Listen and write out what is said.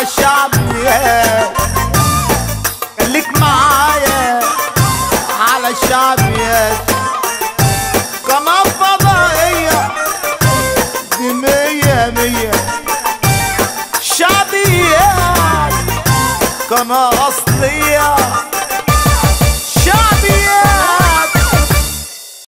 على الشعبيات خليك معايا على الشعبيات قناة فضائية دي مية مية شعبيات قناة أصلية